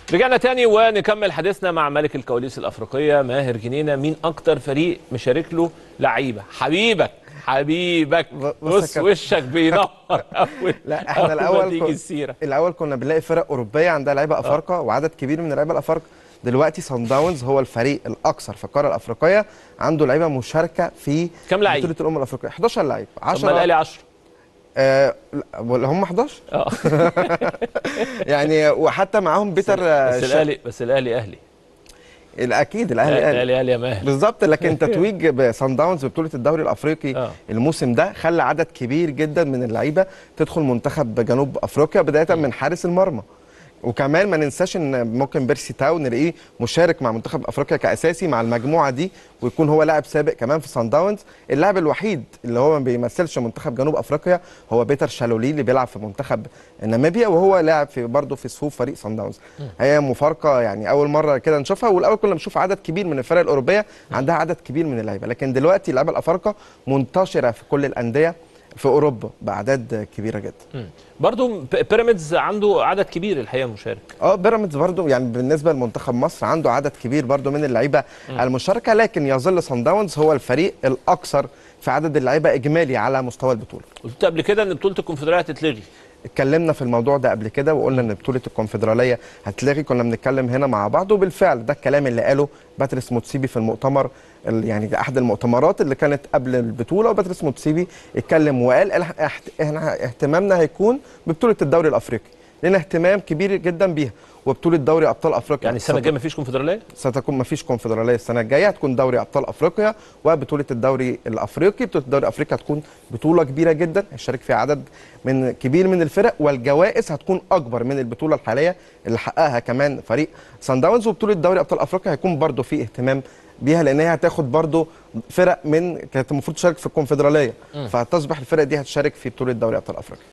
رجعنا تاني ونكمل حديثنا مع ملك الكواليس الافريقيه ماهر جنينه مين اكتر فريق مشارك له لعيبه حبيبك حبيبك بص يا بص كابتن. وشك بينور اول لا احنا أول ما الاول تيجي كن- السيره الاول كنا بنلاقي فرق اوروبيه عندها لعيبه افارقه وعدد كبير من اللعيبه الافارقه دلوقتي سان داونز هو الفريق الاكثر في القاره الافريقيه عنده لعيبه مشاركه في كام لعيب؟ بطوله الامم الافريقيه 11 لعيب طب ما 10 الاهلي 10 آه لا، ولا هم 11 اه يعني وحتى معاهم بيتر آه، بس شا- الاهلي بس الاهلي اهلي الاكيد الاهلي الاهلي الاهلي اهلي يا ماهر بالظبط لكن تتويج بسان داونز ببطوله الدوري الافريقي آه. الموسم ده خلى عدد كبير جدا من اللعيبه تدخل منتخب جنوب افريقيا بدايه من حارس المرمى وكمان ما ننساش ان ممكن بيرسي تاو نلاقيه مشارك مع منتخب افريقيا كاساسي مع المجموعه دي ويكون هو لاعب سابق كمان في سان داونز اللاعب الوحيد اللي هو ما بيمثلش منتخب جنوب افريقيا هو بيتر شالولي اللي بيلعب في منتخب ناميبيا وهو لاعب في برضه في صفوف فريق سان داونز هي مفارقه يعني اول مره كده نشوفها والاول كنا بنشوف عدد كبير من الفرق الاوروبيه عندها عدد كبير من اللعيبه لكن دلوقتي اللعيبه الافارقه منتشره في كل الانديه في اوروبا باعداد كبيره جدا مم. برضو ب- بيراميدز عنده عدد كبير الحقيقه مشارك اه بيراميدز برضو يعني بالنسبه لمنتخب مصر عنده عدد كبير برضو من اللعيبه المشاركه لكن يظل صن داونز هو الفريق الاكثر في عدد اللعيبه اجمالي على مستوى البطوله قلت قبل كده ان بطوله الكونفدراليه هتتلغي اتكلمنا في الموضوع ده قبل كده وقلنا ان بطوله الكونفدراليه هتلغي كنا بنتكلم هنا مع بعض وبالفعل ده الكلام اللي قاله باتريس موتسيبي في المؤتمر ال- يعني احد المؤتمرات اللي كانت قبل البطوله وباتريس موتسيبي اتكلم وقال إح- إحت- احنا اهتمامنا هيكون ببطوله الدوري الافريقي لنا اهتمام كبير جدا بيها وبطوله دوري ابطال افريقيا يعني السنه الجايه مفيش كونفدراليه ستكون مفيش كونفدراليه السنه الجايه هتكون دوري ابطال افريقيا وبطوله الدوري الافريقي بطوله الدوري الافريقي هتكون بطوله كبيره جدا هيشارك فيها عدد من كبير من الفرق والجوائز هتكون اكبر من البطوله الحاليه اللي حققها كمان فريق سان داونز وبطوله دوري ابطال افريقيا هيكون برضو في اهتمام بيها لان هي هتاخد برضو فرق من كانت المفروض تشارك في الكونفدراليه فهتصبح الفرق دي هتشارك في بطوله دوري ابطال افريقيا